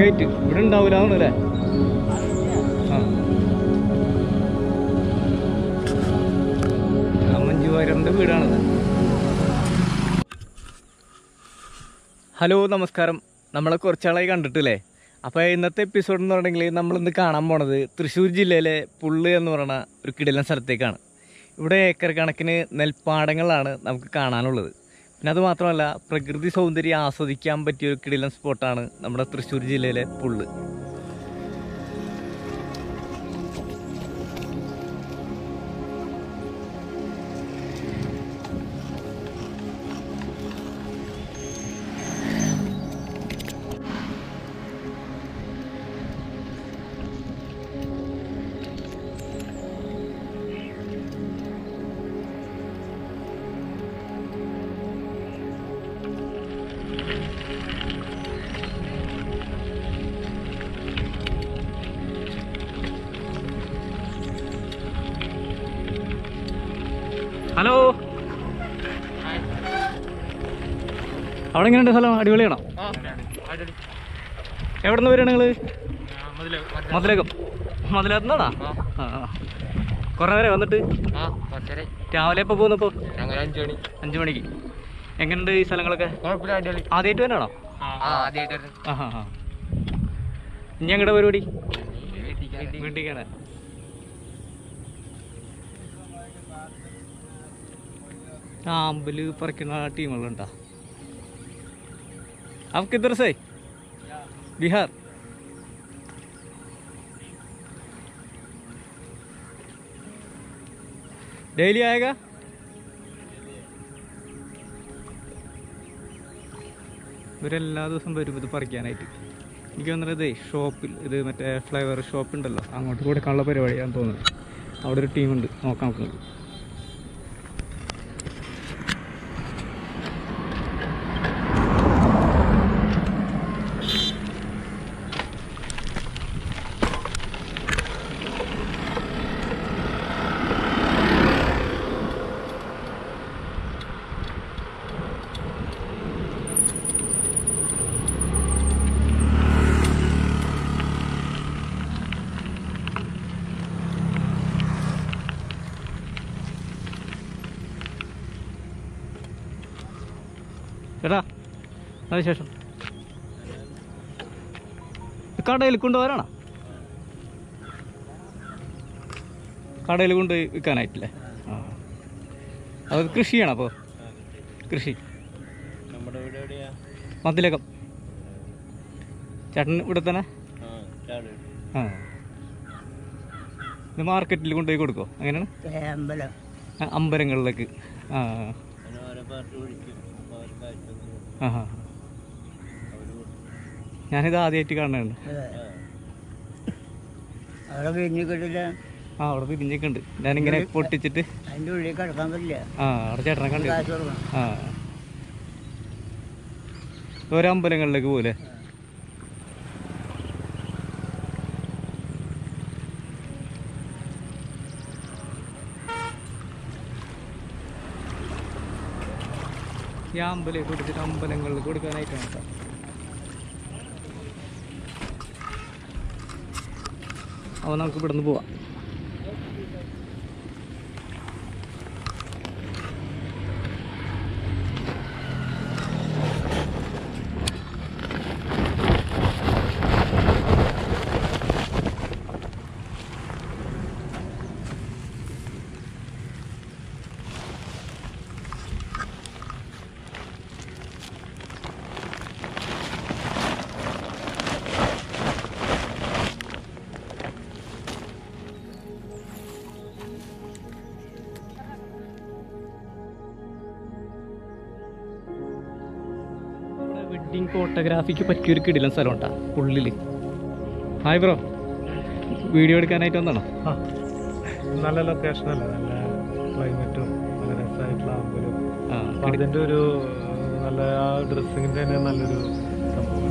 അധികമായിട്ട് ഇവിടെ ഉണ്ടാവില്ല അല്ലേ ആ ആ മഞ്ജു വാര്യറിൻ്റെ വീടാണത് ഹലോ നമസ്കാരം നമ്മളെ കുറച്ചാളായി കണ്ടിട്ടില്ലേ അപ്പോൾ ഇന്നത്തെ എപ്പിസോഡ് എന്ന് പറഞ്ഞിട്ടുണ്ടെങ്കിൽ നമ്മളിന്ന് കാണാൻ പോണത് തൃശ്ശൂർ ജില്ലയിലെ പുള്ള് എന്ന് പറയുന്ന ഒരു കിടിലൻ സ്ഥലത്തേക്കാണ് ഇവിടെ ഏക്കർ കണക്കിന് നെൽപ്പാടങ്ങളാണ് നമുക്ക് കാണാനുള്ളത് പിന്നെ അത് മാത്രമല്ല പ്രകൃതി സൗന്ദര്യം ആസ്വദിക്കാൻ പറ്റിയ ഒരു കിടിലൻ സ്പോട്ടാണ് നമ്മുടെ തൃശ്ശൂർ ജില്ലയിലെ പുള്ള് ഹലോ അവിടെ എങ്ങനെയുണ്ട് സ്ഥലം അടിപൊളിയാണോ എവിടെ നിന്ന് വരികയാണ് നിങ്ങൾ മതിലകം മതിലകത്ത് നിന്നാണോ ആ ആ കുറേ നേരം വന്നിട്ട് രാവിലെ എപ്പോൾ പോകുന്നപ്പോൾ ഞങ്ങൾ അഞ്ചു മണി അഞ്ച് മണിക്ക് എങ്ങനെയുണ്ട് ഈ സ്ഥലങ്ങളൊക്കെ കുഴപ്പമില്ല അടിപൊളി ആദ്യമായിട്ട് തന്നെയാണോ ആ ആദ്യമായിട്ട് ആ ഹാ ഹാ ഇനി ഞങ്ങളുടെ പരിപാടി വീട്ടിലേക്കാണ് ആമ്പല് പറിക്കുന്ന ടീമുകളുണ്ടോ आप किधर से बिहार डेली आएगा ഇവരെല്ലാ ദിവസവും വരും ഇത് പറിക്കാനായിട്ട് എനിക്ക് തോന്നുന്നത് ഷോപ്പിൽ ഇത് മറ്റേ ഫ്ലവർ ഷോപ്പ് ഉണ്ടല്ലോ അങ്ങോട്ട് കൊടുക്കാനുള്ള പരിപാടിയാണെന്ന് തോന്നുന്നു അവിടെ ഒരു ടീമുണ്ട് നോക്കാം നമുക്ക് ചേട്ടാ അത് ശേഷം കടയിൽ കൊണ്ടുപോകാനാണോ കടയിൽ കൊണ്ട് വിൽക്കാനായിട്ടില്ലേ ആ അത് കൃഷിയാണോ അപ്പോൾ കൃഷി നമ്മുടെ വീട് എവിടെയാ മതിലകം ചേട്ടൻ ഇവിടെ തന്നെ ആ ഇത് മാർക്കറ്റിൽ കൊണ്ടുപോയി കൊടുക്കോ അങ്ങനെയാണ് അമ്പലം ആ, അമ്പലങ്ങളിലേക്ക് ആ ഓരോ പാർട്ടി വിളിക്കും ഓരോ കാഴ്ച ആ ആ ഞാനിത് ആദ്യമായിട്ട് കാണുന്നുണ്ട് അവിടെ കഴിഞ്ഞു കിട്ടില്ല ആ അവിടെ തിരിഞ്ഞൊക്കെ ഉണ്ട് ഞാനിങ്ങനെ പൊട്ടിച്ചിട്ട് അതിൻ്റെ ഉള്ളിൽ കിടക്കാൻ പറ്റില്ല ആ അവിടെ ചേട്ടനെ കണ്ടു കാശ് കൊടുക്കണം ആ ഓരോ അമ്പലങ്ങളിലേക്ക് പോലെ ഈ അമ്പലം കൊടുത്തിട്ട് അമ്പലങ്ങളിൽ കൊടുക്കാനായിട്ടാണ് കേട്ടോ അപ്പോൾ നമുക്ക് ഇവിടുന്ന് പോവാം വെഡിങ് ഫോട്ടോഗ്രാഫിക്ക് പറ്റിയൊരു കിടിലൻ സ്ഥലം ഉണ്ടാ ഉള്ളിൽ ഹായ് ബ്രോ വീഡിയോ എടുക്കാനായിട്ട് വന്നാണോ ആ, നല്ല ലൊക്കേഷൻ അല്ലേ നല്ല ക്ലൈമറ്റും നല്ല രസമായിട്ടുള്ള ആമ്പലും ആ അപ്പൊ അതിന്റെ ഒരു ഏഹ്, നല്ല ആ ഡ്രസ്സിങ്ങിന്റെ തന്നെ നല്ലൊരു സംഭവമാണ്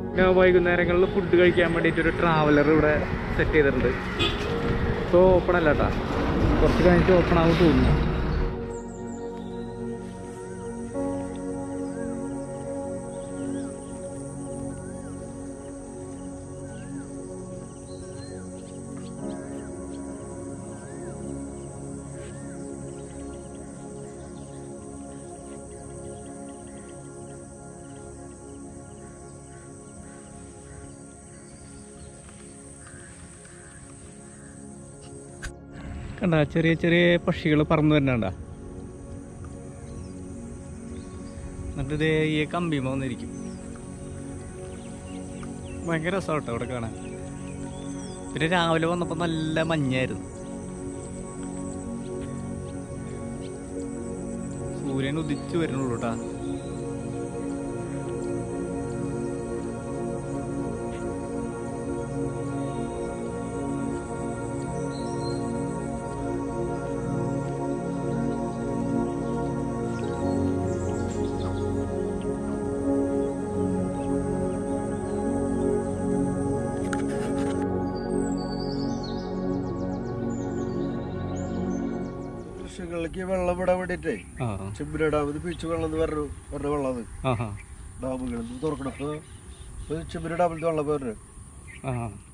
പിന്നെ വൈകുന്നേരങ്ങളിൽ ഫുഡ് കഴിക്കാൻ വേണ്ടിയിട്ട് ഒരു ട്രാവലർ ഇവിടെ സെറ്റ് ചെയ്തിട്ടുണ്ട് ഇപ്പോൾ ഓപ്പൺ അല്ല കേട്ടാ കുറച്ച് കഴിഞ്ഞിട്ട് ഓപ്പൺ ആവും തോന്നുന്നു കണ്ട ചെറിയ ചെറിയ പക്ഷികൾ പറന്നു വരുന്നുണ്ട എന്നിട്ട് ഇതേ ഈ കമ്പിമ വന്നിരിക്കും ഭയങ്കര രസമാണ് കേട്ടോ ഇവിടെ കാണാൻ പിന്നെ രാവിലെ വന്നപ്പോൾ നല്ല മഞ്ഞായിരുന്നു സൂര്യൻ ഉദിച്ചു വരുന്നുള്ളൂ കേട്ടാ കൃഷികളിലേക്ക് വെള്ളം വിടാൻ വേണ്ടിട്ടേ ആ ചെമ്പില ഡാമിൽ പിച്ചു വെള്ളം എന്ന് പറഞ്ഞു പറഞ്ഞ വെള്ളം അത് ആ ആ ഡാമുകൾ തുറക്കണം ഇപ്പൊ ഇപ്പൊ ചെമ്പില ഡാമിൽ വെള്ളം പറഞ്ഞു ആ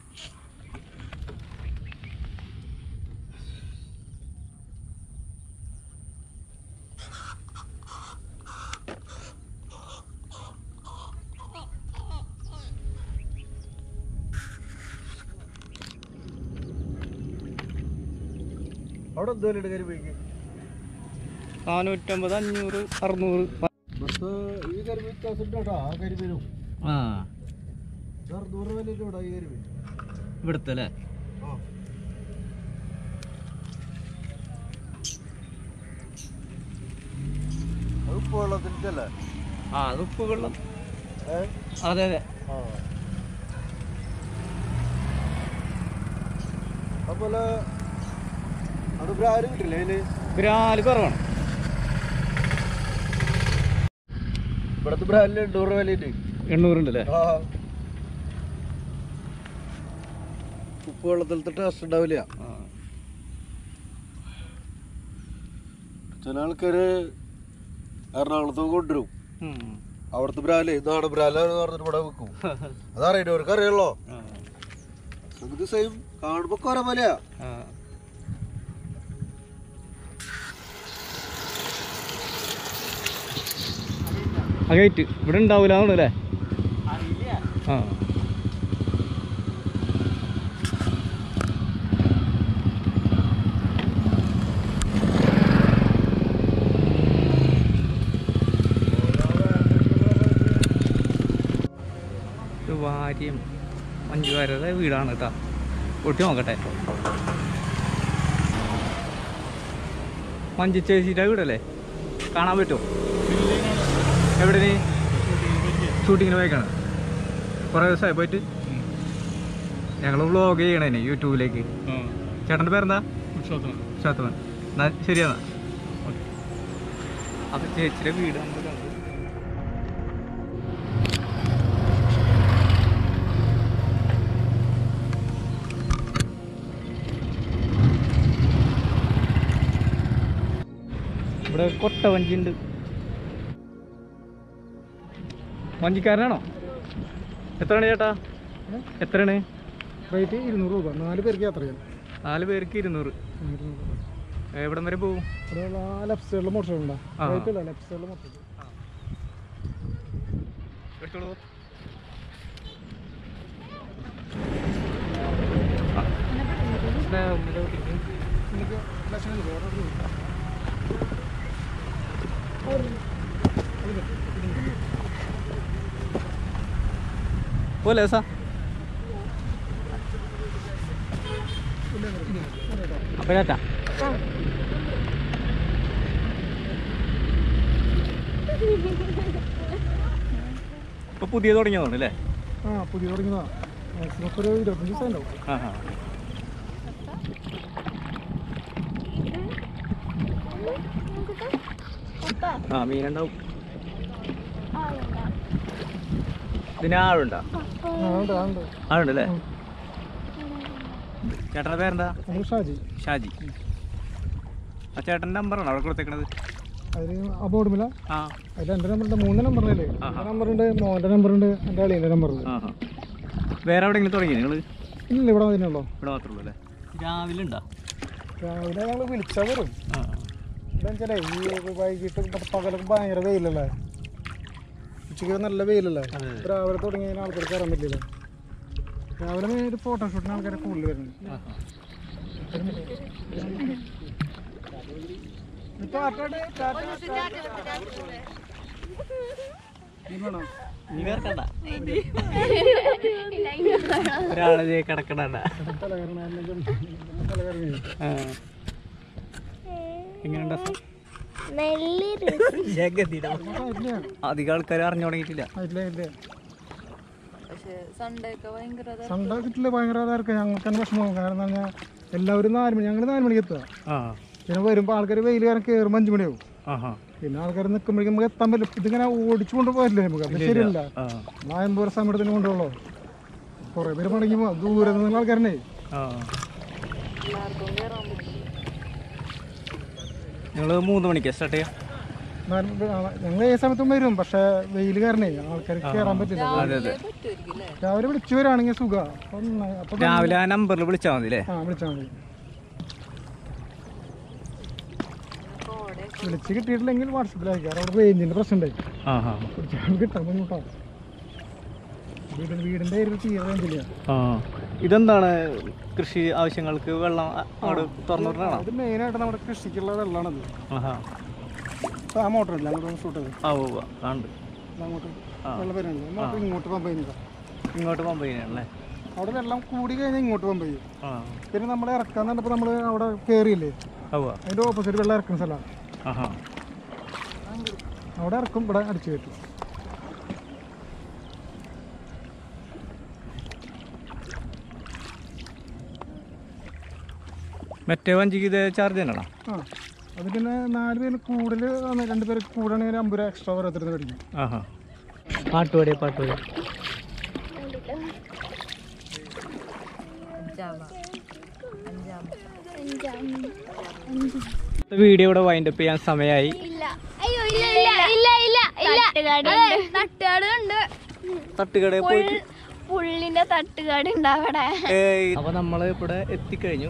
അവിടെ എന്തോലും കരിമീക്ക് നാനൂറ്റമ്പത് അഞ്ഞൂറ് അറുന്നൂറ് ബസ് ഈ കരിമീൻ വ്യത്യാസം ഉണ്ട് കേട്ടോ ആ കരിമീനും ആ ഇത് അറുന്നൂറ് വില ഇവിടെ ഈ കരിമീൻ ഇവിടുത്തെ അല്ലേ ആ അത് ഉപ്പ് വെള്ളത്തിൻ്റെ അല്ലേ ആ അത് ഉപ്പ് വെള്ളം ഏ അതെ അതെ ആ അതുപോലെ അത് ബ്രാര് കിട്ടില്ലേ അതിന് ഗ്രാല് കുറവാണ് ഇവിടുത്തെ ബ്രാലിന് എണ്ണൂറ് രൂപ വിലയുണ്ട് എണ്ണൂറുണ്ട് അല്ലേ ആ ഉപ്പ് വെള്ളത്തിലത്തെ ടേസ്റ്റ് ഉണ്ടാവില്ല ആ. ചില ആൾക്കാര് എറണാകുളത്ത് കൊണ്ടുവരും ഉം. അവിടുത്തെ ബ്രാല് നാടൻ ബ്രാലെന്ന് പറഞ്ഞിട്ട് ഇവിടെ വെക്കും അതറിയണോ അവർക്ക് അറിയാലോ ആ. സംഗതി സെയിം കാണുമ്പോ കുറെ പോലെയാ ആ. ആ ഗേറ്റ് ഇവിടെ ഉണ്ടാവില്ല അല്ലേ ആ ഇത് വാര്യം മഞ്ജുവാരുടെ വീടാണ് കേട്ടോ പൊട്ടി നോക്കട്ടെ മഞ്ജു ചേച്ചിയുടെ വീടല്ലേ കാണാൻ പറ്റുമോ എവിടെ നീ ഷൂട്ടിങ്ങിന് പോയേക്കാണ് കുറേ ദിവസമായി പോയിട്ട് ഞങ്ങൾ വ്ളോഗ് ചെയ്യണേ യൂട്യൂബിലേക്ക് ചേട്ടൻ്റെ പേരെന്താ ശാത്തവൻ എന്നാ ശരിയെന്നാ ഓക്കെ അത് ചേച്ചിയുടെ വീട് നമ്മൾ കണ്ടു ഇവിടെ കൊട്ട വഞ്ചിയുണ്ട് വഞ്ചിക്കാരനാണോ എത്രയാണ് ചേട്ടാ എത്രയാണ് റേറ്റ് ഇരുന്നൂറ് രൂപ നാല് പേർക്ക് യാത്ര ചെയ്യാം നാല് പേർക്ക് ഇരുന്നൂറ് എവിടം വരെ പോകും ലെഫ്റ്റ് സൈഡിൽ മോട്ടർ ഉണ്ടോ ആ. റൈറ്റ് അല്ല ലെഫ്റ്റ് സൈഡിൽ മോട്ടർ എടുത്തോളൂ പോലെ സാ അപ്പൊ ചേട്ടാ ഇപ്പൊ പുതിയ തുടങ്ങിയതാണ് അല്ലേ ആ പുതിയ തുടങ്ങിയതാ മാക്സിമം ഇപ്പോൾ ഒരു ഇരുപത്തഞ്ച് ദിവസം ഉണ്ടാവും ആ ആ ആ മീനുണ്ടാവും ഇതിന് ആളുണ്ടോ ഉണ്ട് ഉണ്ട് ആളുണ്ടല്ലേ ചേട്ടൻ്റെ പേരെന്താ അത് ഷാജി ഷാജി ആ ചേട്ടൻ്റെ നമ്പറാണ് അവിടെ കൊടുത്തേക്കണത് അതിൽ ആ ബോർഡുമില്ല ആ അതിൽ എൻ്റെ നമ്പറുണ്ട് മൂന്ന് നമ്പറിലല്ലേ ആഹാ. എൻ്റെ നമ്പറുണ്ട് മോൻ്റെ നമ്പറുണ്ട് എൻ്റെ അളിയൻ്റെ നമ്പറുണ്ട് ആ വേറെ എവിടെയെങ്കിലും തുടങ്ങി നിങ്ങൾ ഇല്ല ഇവിടെ അതിനുള്ളൂ ഇവിടെ മാത്രമേ ഉള്ളൂ അല്ലേ രാവിലെ ഉണ്ടോ രാവിലെ ഞങ്ങൾ വിളിച്ചാൽ വരും ആ എന്താ വെച്ചാലേ ഈ വൈകിട്ട് പ- പകലൊക്കെ ഭയങ്കര വെയിലല്ലേ ഉച്ചയ്ക്ക് നല്ല വെയിലല്ലേ അതെ, ഇപ്പൊ രാവിലെ തുടങ്ങി കഴിഞ്ഞാൽ ആൾക്കാർക്ക് കയറാൻ പറ്റില്ല രാവിലെ ഒരു ഫോട്ടോഷൂട്ടിന് ആൾക്കാരെ കൂടുതൽ വരുന്നത് നീ വേർക്കണ്ട ഒരാളെ കിടക്കണ്ട എങ്ങനെയുണ്ട് അധികം ആൾക്കാർ അറിഞ്ഞു തുടങ്ങിയിട്ടില്ല സൺഡേ കിട്ടില്ല ഭയങ്കര ഇതായിരിക്കും ഞങ്ങൾക്ക് തന്നെ വിഷമമാകും കാരണം എന്താ പറഞ്ഞാൽ എല്ലാവരും നാല് മണി ഞങ്ങൾ നാല് മണിക്ക് എത്തുക ആ പിന്നെ വരുമ്പോൾ ആൾക്കാർ വെയിൽ കാരണം കയറുമ്പോൾ അഞ്ച് മണിയാവും ആഹാ പിന്നെ ആൾക്കാർ നിൽക്കുമ്പോഴേക്കും നമുക്ക് എത്താൻ പറ്റില്ല ഇതിങ്ങനെ ഓടിച്ചു കൊണ്ട് പോയില്ലേ നമുക്ക് അത് ശരിയല്ല ആ നായമ്പൂർ സമയത്തിന് കൊണ്ടുള്ളൂ കുറേ പേര് മടങ്ങി ദൂരെ നിന്നുള്ള ആൾക്കാരനെ ആ നിങ്ങൾ മൂന്ന് മണിക്ക് സ്റ്റാർട്ട് ചെയ്യാം ഞങ്ങൾ ഏത് സമയത്തും വരും പക്ഷെ വെയിൽ കാരണേ ആൾക്കാർക്ക് കയറാൻ പറ്റില്ല അതെ അതെ രാവിലെ വിളിച്ചു വരാണെങ്കിൽ സുഖം അപ്പം അപ്പം രാവിലെ ആ നമ്പറിൽ വിളിച്ചാൽ മതി അല്ലേ ആ വിളിച്ചാൽ മതി വിളിച്ച് കിട്ടിയിട്ടില്ലെങ്കിൽ വാട്സപ്പിൽ അയക്കാം അവിടെ റേഞ്ചിന്റെ പ്രശ്നം ഉണ്ടായി ആ ആ വിളിച്ചാൽ കിട്ടാൻ ബുദ്ധിമുട്ടാണ് വീട് വീടിന്റെ ഏരിയ തീരെ റേഞ്ചില്ല ആ ഇതെന്താണ് കൃഷി ആവശ്യങ്ങൾക്ക് വെള്ളം അ- അവിടെ തുറന്നു വിടണോ അത് മെയിനായിട്ട് നമ്മുടെ കൃഷിക്കുള്ള വെള്ളമാണത് ആഹാ അപ്പോൾ ആ മോട്ടർ ഇല്ല അങ്ങോട്ട് ഷൂട്ട് ചെയ്ത് ആ ഉവ്വ് കാണുന്നുണ്ട് അങ്ങോട്ട് വെള്ളം വരുന്നുണ്ട് മോട്ടർ ഇങ്ങോട്ട് പമ്പ് ചെയ്യുന്നതാണ് ഇങ്ങോട്ട് പമ്പ് ചെയ്യാനല്ലേ അവിടെ വെള്ളം കൂടി കഴിഞ്ഞാൽ ഇങ്ങോട്ട് പമ്പ് ചെയ്യും ആ പിന്നെ നമ്മൾ ഇറക്കാൻ കണ്ടപ്പോൾ നമ്മൾ അവിടെ കയറിയില്ലേ ഉവ്വ് അതിൻ്റെ ഓപ്പോസിറ്റ് വെള്ളം ഇറക്കുന്ന സ്ഥലമാണ് ആഹാ അവിടെ ഇറക്കും ഇവിടെ അടിച്ചു കയറ്റും മറ്റേ വഞ്ചിക്ക് ഇത് ചാർജ് തന്നെയാണോ ആ അത് പിന്നെ നാല് പേര് കൂടുതൽ രണ്ട് പേര് കൂടാണെങ്കിൽ അമ്പത് രൂപ എക്സ്ട്രാ ഓരോരുത്തരുന്ന് മേടിക്കും ആഹാ പാട്ടുപാടി പാട്ടുപാടി വീഡിയോ ഇവിടെ വൈൻഡ് അപ്പ് ചെയ്യാൻ സമയമായി ഇല്ല അയ്യോ ഇല്ല ഇല്ല ഇല്ല ഇല്ല ഇല്ല അതെ, തട്ടുകട ഉണ്ട് തട്ടുകടയിൽ പോയിട്ട് പുള്ളിന്റെ തട്ടുകട ഉണ്ട് അവിടെ ഏയ് അപ്പൊ നമ്മള് ഇവിടെ എത്തിക്കഴിഞ്ഞു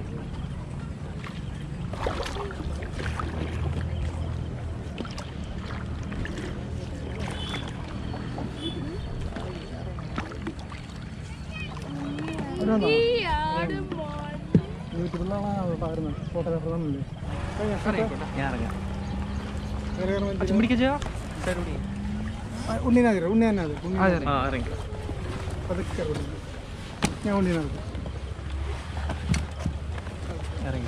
അതിനുണ്ടോ ഈ ആട് മോൻ. യൂട്യൂബിലാണ് ആയിരുന്നത് ഫോട്ടോഗ്രാഫർ തന്നില്ലേ ഞാൻ ഇറങ്ങാം കയറി കയറി വണ്ടി. അച്ഛൻ പിടിക്കാ ആ, ഉണ്ണിനാതിര ഉണ്ണിനാതിര ഉണ്ണി ആ ഇറങ്ങി പതുക്കെ കയറി വണ്ടി. ഞാൻ ഉണ്ണിനാതിര ഇറങ്ങി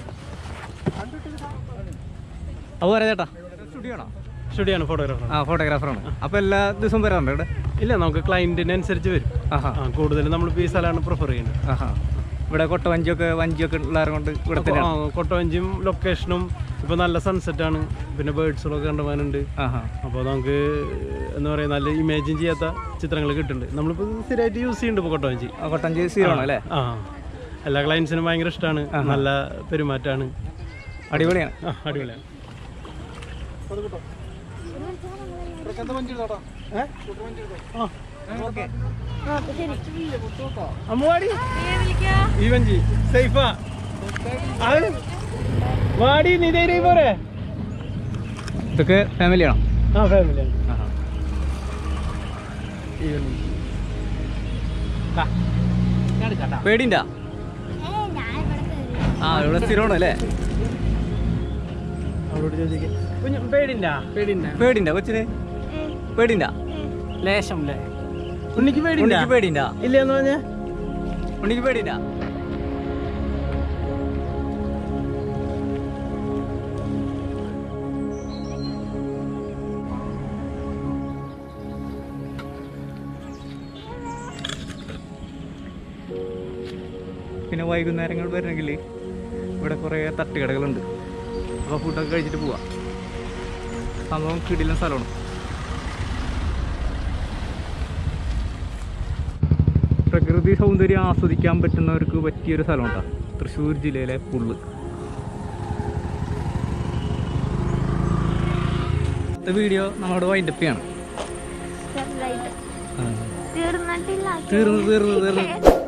അത് പറയാ ചേട്ടാ സ്റ്റുഡിയോ ആണോ സ്റ്റുഡിയോ ആണ് ഫോട്ടോഗ്രാഫർ ആ ഫോട്ടോഗ്രാഫറാണ് അപ്പൊ എല്ലാ ദിവസവും വരാറുണ്ട് ഇവിടെ ഇല്ല നമുക്ക് ക്ലയന്റിനനുസരിച്ച് വരും ആഹാ കൂടുതലും നമ്മൾ ഈ സ്ഥലമാണ് പ്രിഫർ ചെയ്യുന്നത് ആഹാ ഇവിടെ കൊട്ടവഞ്ചിയൊക്കെ വഞ്ചിയൊക്കെ ഉള്ളവരെ കൊണ്ട് ഇവിടെ തന്നെയാണ് കൊട്ടവഞ്ചിയും ലൊക്കേഷനും ഇപ്പോൾ നല്ല സൺസെറ്റ് ആണ് പിന്നെ ബേർഡ്സുകളൊക്കെ കണ്ടുപോകാനുണ്ട് ആഹാ അപ്പോൾ നമുക്ക് എന്താ പറയുക നല്ല ഇമേജിൻ ചെയ്യാത്ത ചിത്രങ്ങൾ കിട്ടുന്നുണ്ട് നമ്മളിപ്പോൾ സ്ഥിരമായിട്ട് യൂസ് ചെയ്യുന്നുണ്ട് ഇപ്പോൾ കൊട്ടവഞ്ചി ആ കൊട്ടഞ്ചി സീറോ ആണ് അല്ലേ ആ എല്ലാ ക്ലയൻസിനും ഭയങ്കര ഇഷ്ടമാണ് നല്ല പെരുമാറ്റമാണ് അടിപൊളിയാണ് ആ അടിപൊളിയാണ് ഈ വഞ്ചി സേഫാ വാടി നീ ധൈര്യം പോരെ ഇതൊക്കെ ഫാമിലിയാണോ ആ ഫാമിലിയാണ് ആഹാ പേടിണ്ടാ ആ ഇവിടെ സ്ഥിരമാണോ അല്ലേ അവളോട് ചോദിക്കാം പേടിണ്ടാ പേടിണ്ടാ പേടിണ്ടാ കൊച്ചിന് പേടിണ്ടാ ലേശം അല്ലേ ഉണ്ണിക്ക് പേടിണ്ടാ ഉണ്ണിക്ക് പേടിണ്ടാ ഇല്ല എന്ന് പറഞ്ഞാ ഉണ്ണിക്ക് പേടിണ്ടാ പിന്നെ വൈകുന്നേരങ്ങൾ വരണമെങ്കിൽ ഇവിടെ കുറേ തട്ടുകടകളുണ്ട് അപ്പോൾ ഫുഡൊക്കെ കഴിച്ചിട്ട് പോവാം സംഭവം കിടിലൻ സ്ഥലമാണ് പ്രകൃതി സൗന്ദര്യം ആസ്വദിക്കാൻ പറ്റുന്നവർക്ക് പറ്റിയൊരു സ്ഥലമുണ്ടാ തൃശ്ശൂർ ജില്ലയിലെ പുള്ള് ഇന്നത്തെ വീഡിയോ നമ്മളോട് വൈൻഡപ്പ് ചെയ്യണം ചെറുതായിട്ട് തീർന്നിട്ടില്ല തീർന്നു തീർന്നു തീർന്നു